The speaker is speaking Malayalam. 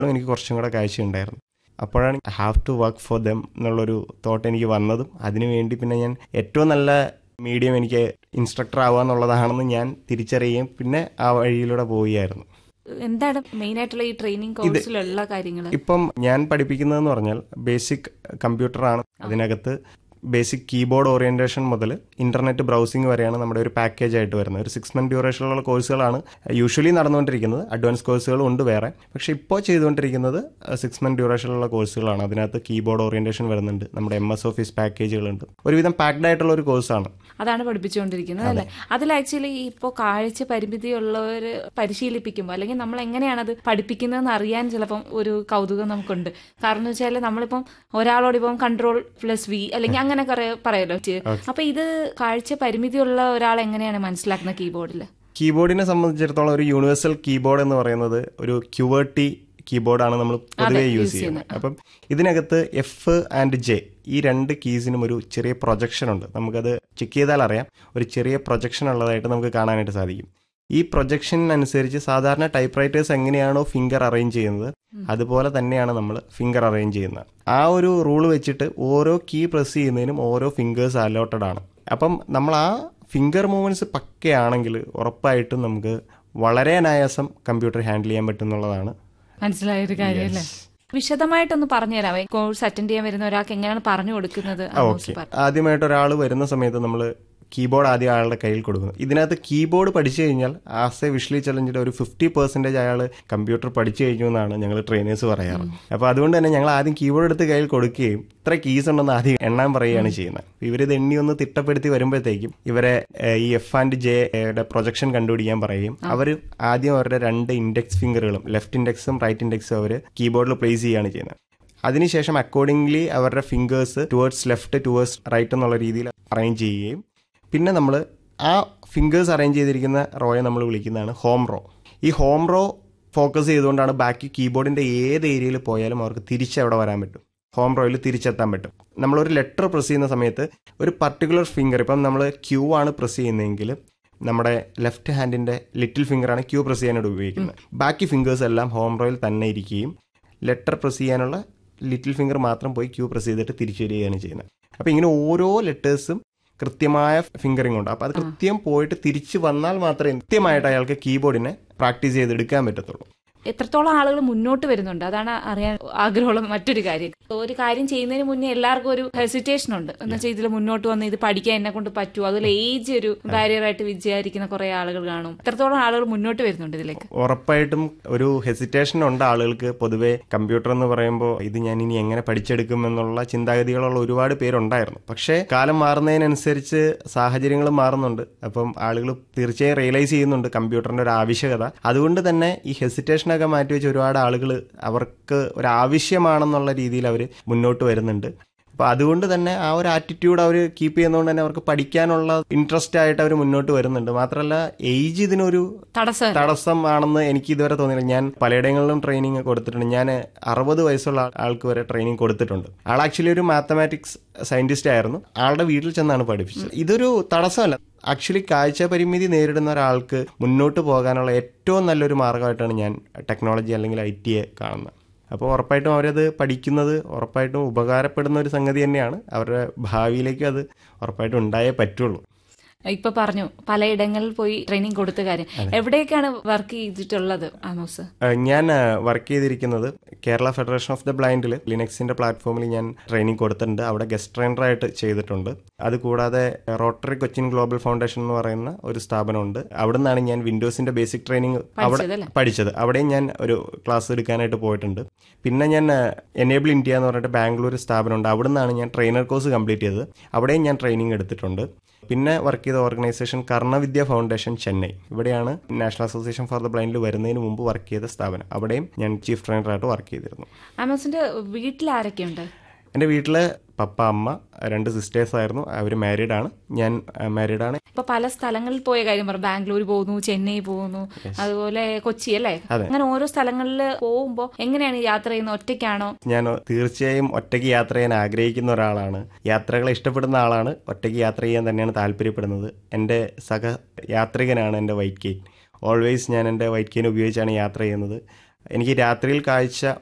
എനിക്ക് കുറച്ചും കൂടെ കാഴ്ചയുണ്ടായിരുന്നു അപ്പോഴാണ് have to work for them എന്നുള്ളൊരു തോട്ട് എനിക്ക് വന്നതും അതിനുവേണ്ടി പിന്നെ ഞാൻ ഏറ്റവും നല്ല മീഡിയം എനിക്ക് ഇൻസ്ട്രക്ടർ ആവുക എന്നുള്ളതാണെന്ന് ഞാൻ തിരിച്ചറിയുകയും പിന്നെ ആ വഴിയിലൂടെ പോവുകയായിരുന്നു എന്താണ് മെയിൻ ആയിട്ടുള്ള ഈ ട്രെയിനിങ് കോഴ്സിലുള്ള കാര്യങ്ങൾ ഇപ്പം ഞാൻ പഠിപ്പിക്കുന്നതെന്ന് പറഞ്ഞാൽ ബേസിക് കമ്പ്യൂട്ടറാണ് അതിനകത്ത് ബേസിക് കീബോർഡ് ഓറിയന്റേഷൻ മുതൽ ഇന്റർനെറ്റ് ബ്രൗസിംഗ് വരെയാണ് നമ്മുടെ ഒരു പാക്കേജ് ആയിട്ട് വരുന്നത് ഒരു സിക്സ് മന്ത് ഡ്യൂറേഷനിലുള്ള കോഴ്സുകളാണ് യൂഷ്വലി നടന്നുകൊണ്ടിരിക്കുന്നത് അഡ്വാൻസ് കോഴ്സുകളും ഉണ്ട് വേറെ പക്ഷേ ഇപ്പോൾ ചെയ്തുകൊണ്ടിരിക്കുന്നത് സിക്സ് മന്ത് ഡ്യൂറേഷനിലുള്ള കോഴ്സുകളാണ് അതിനകത്ത് കീബോർഡ് ഓറിയന്റേഷൻ വരുന്നുണ്ട് നമ്മുടെ എം എസ് ഓഫീസ് പാക്കേജുകളുണ്ട് ഒരുവിധം പാക്ഡ് ആയിട്ടുള്ള ഒരു കോഴ്സാണ് അതാണ് പഠിപ്പിച്ചുകൊണ്ടിരിക്കുന്നത് അല്ലെ അതിൽ ആക്ച്വലി ഇപ്പോൾ കാഴ്ച പരിമിതിയുള്ളവർ പരിശീലിപ്പിക്കുമ്പോൾ അല്ലെങ്കിൽ നമ്മൾ എങ്ങനെയാണ് അത് പഠിപ്പിക്കുന്നതെന്ന് അറിയാൻ ചിലപ്പം ഒരു കൗതുകം നമുക്കുണ്ട് കാരണം എന്ന് വെച്ചാൽ നമ്മളിപ്പം ഒരാളോട് ഇപ്പം കൺട്രോൾ പ്ലസ് വി അല്ലെങ്കിൽ അങ്ങനെ കുറെ പറയല്ലോ അപ്പൊ ഇത് കാഴ്ച പരിമിതിയുള്ള ഒരാൾ എങ്ങനെയാണ് മനസ്സിലാക്കുന്ന കീബോർഡിൽ കീബോർഡിനെ സംബന്ധിച്ചിടത്തോളം ഒരു യൂണിവേഴ്സൽ കീബോർഡ് എന്ന് പറയുന്നത് ഒരു ക്യുവേർട്ടി കീബോർഡാണ് നമ്മൾ പൊതുവേ യൂസ് ചെയ്യുന്നത് അപ്പം ഇതിനകത്ത് എഫ് ആൻഡ് ജെ ഈ രണ്ട് കീസിനും ഒരു ചെറിയ പ്രൊജക്ഷൻ ഉണ്ട് നമുക്കത് ചെക്ക് ചെയ്താൽ അറിയാം ഒരു ചെറിയ പ്രൊജക്ഷൻ ഉള്ളതായിട്ട് നമുക്ക് കാണാനായിട്ട് സാധിക്കും ഈ പ്രൊജക്ഷനനുസരിച്ച് സാധാരണ ടൈപ്പ് റൈറ്റേഴ്സ് എങ്ങനെയാണോ ഫിംഗർ അറേഞ്ച് ചെയ്യുന്നത് അതുപോലെ തന്നെയാണ് നമ്മൾ ഫിംഗർ അറേഞ്ച് ചെയ്യുന്നത് ആ ഒരു റൂൾ വെച്ചിട്ട് ഓരോ കീ പ്രസ് ചെയ്യുന്നതിനും ഓരോ ഫിംഗേഴ്സ് അലോട്ടഡ് ആണ് അപ്പം നമ്മൾ ആ ഫിംഗർ മൂവ്മെന്റ്സ് പക്കയാണെങ്കിൽ ഉറപ്പായിട്ടും നമുക്ക് വളരെ അനായാസം കമ്പ്യൂട്ടർ ഹാൻഡിൽ ചെയ്യാൻ പറ്റുന്നുള്ളതാണ് മനസ്സിലായ ഒരു കാര്യമല്ലേ വിശദമായിട്ടൊന്ന് പറഞ്ഞുതരാം കോഴ്സ് അറ്റൻഡ് ചെയ്യാൻ വരുന്ന ഒരാൾക്ക് എങ്ങനെയാണ് പറഞ്ഞു കൊടുക്കുന്നത് ഓക്കെ ആദ്യമായിട്ട് ഒരാൾ വരുന്ന സമയത്ത് നമ്മൾ കീബോർഡ് ആദ്യം അയാളുടെ കയ്യിൽ കൊടുക്കുന്നു ഇതിനകത്ത് കീബോർഡ് പഠിച്ചു കഴിഞ്ഞാൽ ആസ് എ വിഷ്വലി ചലഞ്ചിന്റെ ഒരു ഫിഫ്റ്റി പെർസെന്റേജ് അയാൾ കമ്പ്യൂട്ടർ പഠിച്ചു കഴിഞ്ഞു എന്നാണ് ഞങ്ങൾ ട്രെയിനേഴ്സ് പറയാറ് അപ്പോൾ അതുകൊണ്ട് തന്നെ ഞങ്ങൾ ആദ്യം കീബോർഡ് എടുത്ത് കയ്യിൽ കൊടുക്കുകയും ഇത്ര കീസ് ഉണ്ടെന്ന് ആദ്യം എണ്ണാൻ പറയുകയാണ് ചെയ്യുന്നത് ഇവരിത് എണ്ണി ഒന്ന് തിട്ടപ്പെടുത്തി വരുമ്പോഴത്തേക്കും ഇവരെ ഈ എഫ് ആൻഡ് ജെയുടെ പ്രൊജക്ഷൻ കണ്ടുപിടിക്കാൻ പറയും അവർ ആദ്യം അവരുടെ രണ്ട് ഇൻഡെക്സ് ഫിംഗറുകളും ലെഫ്റ്റ് ഇൻഡെക്സും റൈറ്റ് ഇൻഡെക്സും അവർ കീബോർഡിൽ പ്ലേസ് ചെയ്യുകയാണ് ചെയ്യുന്നത് അതിനുശേഷം അക്കോർഡിംഗ്ലി അവരുടെ fingers towards left towards right എന്നുള്ള രീതിയിൽ അറേഞ്ച് ചെയ്യുകയും പിന്നെ നമ്മൾ ആ ഫിംഗേഴ്സ് അറേഞ്ച് ചെയ്തിരിക്കുന്ന റോയെ നമ്മൾ വിളിക്കുന്നതാണ് ഹോം റോ ഈ ഹോം റോ ഫോക്കസ് ചെയ്തുകൊണ്ടാണ് ബാക്കി കീബോർഡിന്റെ ഏത് ഏരിയയിൽ പോയാലും അവർക്ക് തിരിച്ചവിടെ വരാൻ പറ്റും ഹോം റോയിൽ തിരിച്ചെത്താൻ പറ്റും നമ്മളൊരു ലെറ്റർ പ്രസ് ചെയ്യുന്ന സമയത്ത് ഒരു പർട്ടിക്കുലർ ഫിംഗർ ഇപ്പം നമ്മൾ ക്യൂ ആണ് പ്രസ് ചെയ്യുന്നതെങ്കിൽ നമ്മുടെ ലെഫ്റ്റ് ഹാൻഡിന്റെ ലിറ്റിൽ ഫിംഗറാണ് ക്യൂ പ്രസ് ചെയ്യാനായിട്ട് ഉപയോഗിക്കുന്നത് ബാക്കി ഫിംഗേഴ്സ് എല്ലാം ഹോം റോയിൽ തന്നെ ഇരിക്കുകയും ലെറ്റർ പ്രസ് ചെയ്യാനുള്ള ലിറ്റിൽ ഫിംഗർ മാത്രം പോയി ക്യൂ പ്രസ് ചെയ്തിട്ട് തിരിച്ചു വരികയാണ് ചെയ്യുന്നത് അപ്പോൾ ഇങ്ങനെ ഓരോ ലെറ്റേഴ്സും കൃത്യമായ ഫിംഗറിംഗ് ഉണ്ട് അപ്പോൾ അത് കൃത്യം പോയിട്ട് തിരിച്ചു വന്നാൽ മാത്രമേ കൃത്യമായിട്ട് അയാൾക്ക് കീബോർഡിനെ പ്രാക്ടീസ് ചെയ്തെടുക്കാൻ പറ്റത്തുള്ളൂ എത്രത്തോളം ആളുകൾ മുന്നോട്ട് വരുന്നുണ്ട് അതാണ് അറിയാൻ ആഗ്രഹമുള്ള മറ്റൊരു കാര്യം ഒരു കാര്യം ചെയ്യുന്നതിന് മുന്നേ എല്ലാവർക്കും ഒരു ഹെസിറ്റേഷൻ ഉണ്ട് എന്ന് വെച്ചാൽ ഇതിൽ മുന്നോട്ട് വന്ന് ഇത് പഠിക്കാൻ എന്നെ കൊണ്ട് പറ്റുമോ അതിൽ ഏജ് ഒരു ബാരിയർ ആയിട്ട് വിചാരിക്കുന്ന കുറെ ആളുകൾ കാണും എത്രത്തോളം ആളുകൾ മുന്നോട്ട് വരുന്നുണ്ട് ഇതിലേക്ക് ഉറപ്പായിട്ടും ഒരു ഹെസിറ്റേഷൻ ഉണ്ട് ആളുകൾക്ക് പൊതുവെ കമ്പ്യൂട്ടർ എന്ന് പറയുമ്പോൾ ഇത് ഞാൻ ഇനി എങ്ങനെ പഠിച്ചെടുക്കും എന്നുള്ള ചിന്താഗതികളുള്ള ഒരുപാട് പേരുണ്ടായിരുന്നു പക്ഷേ കാലം മാറുന്നതിനനുസരിച്ച് സാഹചര്യങ്ങളും മാറുന്നുണ്ട് അപ്പം ആളുകൾ തീർച്ചയായും റിയലൈസ് ചെയ്യുന്നുണ്ട് കമ്പ്യൂട്ടറിന്റെ ഒരു ആവശ്യകത അതുകൊണ്ട് തന്നെ ഈ ഹെസിറ്റേഷൻ ഒക്കെ മാറ്റിവെച്ച് ഒരുപാട് ആളുകൾ അവർക്ക് ഒരു ആവശ്യമാണെന്നുള്ള രീതിയിൽ അവർ മുന്നോട്ട് വരുന്നുണ്ട് അപ്പോൾ അതുകൊണ്ട് തന്നെ ആ ഒരു ആറ്റിറ്റ്യൂഡ് അവർ കീപ്പ് ചെയ്യുന്നതുകൊണ്ട് തന്നെ അവർക്ക് പഠിക്കാനുള്ള ഇൻട്രസ്റ്റ് ആയിട്ട് അവർ മുന്നോട്ട് വരുന്നുണ്ട് മാത്രമല്ല ഏജ് ഇതിനൊരു തടസ്സം തടസ്സം ആണെന്ന് എനിക്ക് ഇതുവരെ തോന്നിയില്ല ഞാൻ പലയിടങ്ങളിലും ട്രെയിനിങ് കൊടുത്തിട്ടുണ്ട് ഞാൻ അറുപത് വയസ്സുള്ള ആൾക്ക് വരെ ട്രെയിനിങ് കൊടുത്തിട്ടുണ്ട് ആൾ ആക്ച്വലി ഒരു മാത്തമാറ്റിക്സ് സയന്റിസ്റ്റ് ആയിരുന്നു ആളുടെ വീട്ടിൽ ചെന്നാണ് പഠിപ്പിച്ചത് ഇതൊരു തടസ്സമല്ല ആക്ച്വലി കാഴ്ച പരിമിതി നേരിടുന്ന ഒരാൾക്ക് മുന്നോട്ട് പോകാനുള്ള ഏറ്റവും നല്ലൊരു മാർഗമായിട്ടാണ് ഞാൻ ടെക്നോളജി അല്ലെങ്കിൽ ഐ ടിയെ കാണുന്നത് അപ്പോൾ ഉറപ്പായിട്ടും അവരത് പഠിക്കുന്നത് ഉറപ്പായിട്ടും ഉപകാരപ്പെടുന്ന ഒരു സംഗതി തന്നെയാണ് അവരുടെ ഭാവിയിലേക്കും അത് ഉറപ്പായിട്ടും ഉണ്ടായേ പറ്റുള്ളൂ ഇപ്പൊ പറഞ്ഞു പലയിടങ്ങളിൽ പോയി ട്രെയിനിങ് കൊടുത്ത കാര്യം എവിടെയൊക്കെയാണ് വർക്ക് ചെയ്തിട്ടുള്ളത് ആമോസ് ഞാൻ വർക്ക് ചെയ്തിരിക്കുന്നത് കേരള ഫെഡറേഷൻ ഓഫ് ദ ബ്ലൈൻഡിൽ ലിനക്സിന്റെ പ്ലാറ്റ്ഫോമിൽ ഞാൻ ട്രെയിനിങ് കൊടുത്തിട്ടുണ്ട് അവിടെ ഗസ്റ്റ് ട്രെയിനറായിട്ട് ചെയ്തിട്ടുണ്ട് അതുകൂടാതെ റോട്ടറി കൊച്ചിൻ ഗ്ലോബൽ ഫൗണ്ടേഷൻ എന്ന് പറയുന്ന ഒരു സ്ഥാപനമുണ്ട് അവിടെ നിന്നാണ് ഞാൻ വിൻഡോസിന്റെ ബേസിക് ട്രെയിനിങ് അവിടെ പഠിച്ചത് അവിടെയും ഞാൻ ഒരു ക്ലാസ് എടുക്കാനായിട്ട് പോയിട്ടുണ്ട് പിന്നെ ഞാൻ എനേബിൾ ഇന്ത്യ എന്ന് പറഞ്ഞിട്ട് ബാംഗ്ലൂർ സ്ഥാപനമുണ്ട് അവിടെ നിന്നാണ് ഞാൻ ട്രെയിനർ കോഴ്സ് കംപ്ലീറ്റ് ചെയ്തത് അവിടെയും ഞാൻ ട്രെയിനിങ് എടുത്തിട്ടുണ്ട് പിന്നെ വർക്ക് ചെയ്ത ഓർഗനൈസേഷൻ കർണവിദ്യ ഫൗണ്ടേഷൻ ചെന്നൈ ഇവിടെയാണ് നാഷണൽ അസോസിയേഷൻ ഫോർ ദ ബ്ലൈൻഡിൽ വരുന്നതിന് മുമ്പ് വർക്ക് ചെയ്ത സ്ഥാപനം അവിടെയും ഞാൻ ചീഫ് ട്രെയിനറായിട്ട് വർക്ക് ചെയ്തിരുന്നു ആമോസിന്റെ വീട്ടിൽ ആരൊക്കെയുണ്ട് എൻ്റെ വീട്ടിൽ പപ്പ അമ്മ രണ്ട് സിസ്റ്റേഴ്സ് ആയിരുന്നു അവർ മാരീഡ് ആണ് ഞാൻ മാരീഡ് ആണ് ഇപ്പൊ പല സ്ഥലങ്ങളിൽ പോയ കാര്യം പറഞ്ഞു ബാംഗ്ലൂർ പോകുന്നു ചെന്നൈ പോകുന്നു അതുപോലെ കൊച്ചി അല്ലേ അങ്ങനെ ഓരോ സ്ഥലങ്ങളിൽ പോകുമ്പോൾ എങ്ങനെയാണ് യാത്ര ചെയ്യുന്നത് ഒറ്റയ്ക്കാണോ ഞാൻ തീർച്ചയായും ഒറ്റയ്ക്ക് യാത്ര ചെയ്യാൻ ആഗ്രഹിക്കുന്ന ഒരാളാണ് യാത്രകളെ ഇഷ്ടപ്പെടുന്ന ആളാണ് ഒറ്റയ്ക്ക് യാത്ര ചെയ്യാൻ തന്നെയാണ് താല്പര്യപ്പെടുന്നത് എൻ്റെ സഹ യാത്രികനാണ് എൻ്റെ വൈറ്റ് കെയിൻ ഓൾവേസ് ഞാൻ എൻ്റെ വൈറ്റ് കെയിൻ ഉപയോഗിച്ചാണ് യാത്ര ചെയ്യുന്നത് എനിക്ക് രാത്രിയിൽ കാഴ്ച